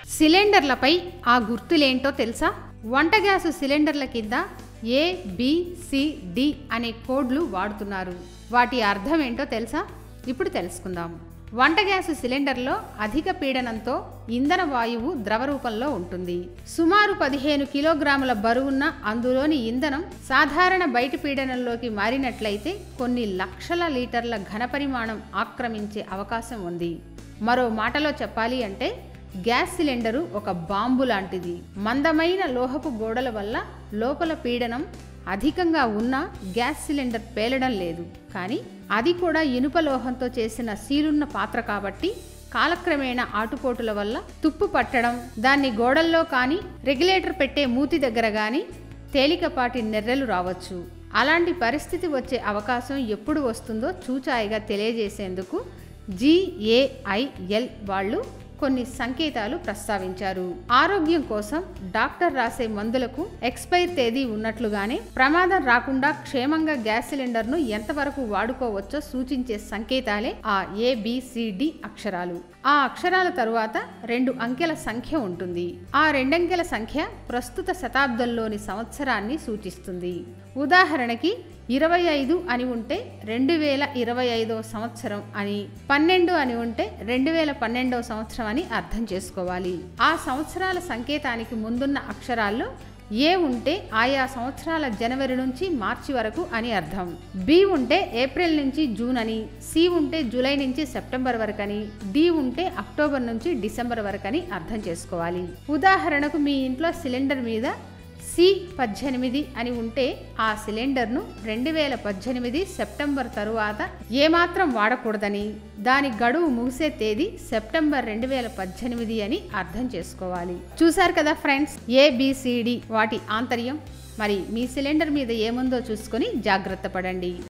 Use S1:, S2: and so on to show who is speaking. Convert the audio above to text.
S1: సిలిండర్లపై ఆ గుర్తులేంటో తెలుసా వంట గ్యాసు సిలిండర్ల కింద ఏ బి సి డి అనే కోడ్లు వాడుతున్నారు వాటి అర్థం ఏంటో తెలుసా ఇప్పుడు తెలుసుకుందాం వంట గ్యాసు సిలిండర్లో అధిక పీడనంతో ఇంధన వాయువు ద్రవ రూపంలో ఉంటుంది సుమారు పదిహేను కిలోగ్రాముల బరువున్న అందులోని ఇంధనం సాధారణ బయట పీడనంలోకి మారినట్లయితే కొన్ని లక్షల లీటర్ల ఘనపరిమాణం ఆక్రమించే అవకాశం ఉంది మరో మాటలో చెప్పాలి అంటే గ్యాస్ సిలిండరు ఒక బాంబు లాంటిది మందమైన లోహపు గోడల వల్ల లోపల పీడనం అధికంగా ఉన్నా గ్యాస్ సిలిండర్ పేలడం లేదు కానీ అది కూడా ఇనుప లోహంతో చేసిన సీలున్న పాత్ర కాబట్టి కాలక్రమేణా ఆటుపోటుల వల్ల తుప్పు పట్టడం దాన్ని గోడల్లో కానీ రెగ్యులేటర్ పెట్టే మూతి దగ్గర కానీ తేలికపాటి నెర్రెలు రావచ్చు అలాంటి పరిస్థితి వచ్చే అవకాశం ఎప్పుడు వస్తుందో చూచాయిగా తెలియజేసేందుకు జిఏఐఎల్ వాళ్ళు కొన్ని సంకేతాలు ప్రస్తావించారు ఆరోగ్యం కోసం డాక్టర్ రాసే మందులకు ఎక్స్పైర్ తేదీ ఉన్నట్లుగానే ప్రమాదం రాకుండా క్షేమంగా గ్యాస్ సిలిండర్ ను ఎంతవరకు వాడుకోవచ్చో సూచించే సంకేతాలే ఆ ఏబిసిడి అక్షరాలు ఆ అక్షరాల తరువాత రెండు అంకెల సంఖ్య ఉంటుంది ఆ రెండంకెల సంఖ్య ప్రస్తుత శతాబ్దంలోని సంవత్సరాన్ని సూచిస్తుంది ఉదాహరణకి ఇరవై ఐదు అని ఉంటే రెండు వేల ఇరవై ఐదో సంవత్సరం అని పన్నెండు అని ఉంటే రెండు వేల పన్నెండవ సంవత్సరం అని అర్థం చేసుకోవాలి ఆ సంవత్సరాల సంకేతానికి ముందున్న అక్షరాల్లో ఏ ఉంటే ఆయా సంవత్సరాల జనవరి నుంచి మార్చి వరకు అని అర్థం బి ఉంటే ఏప్రిల్ నుంచి జూన్ అని సి ఉంటే జూలై నుంచి సెప్టెంబర్ వరకు అని డి ఉంటే అక్టోబర్ నుంచి డిసెంబర్ వరకు అని అర్థం చేసుకోవాలి ఉదాహరణకు మీ ఇంట్లో సిలిండర్ మీద సి పద్దెనిమిది అని ఉంటే ఆ సిలిండర్ను రెండు వేల పద్దెనిమిది సెప్టెంబర్ తరువాత ఏమాత్రం వాడకూడదని దాని గడువు ముగిసే తేదీ సెప్టెంబర్ రెండు వేల పద్దెనిమిది అని అర్థం చేసుకోవాలి చూశారు కదా ఫ్రెండ్స్ ఏబిసిడి వాటి ఆంతర్యం మరి మీ సిలిండర్ మీద ఏముందో చూసుకొని జాగ్రత్త పడండి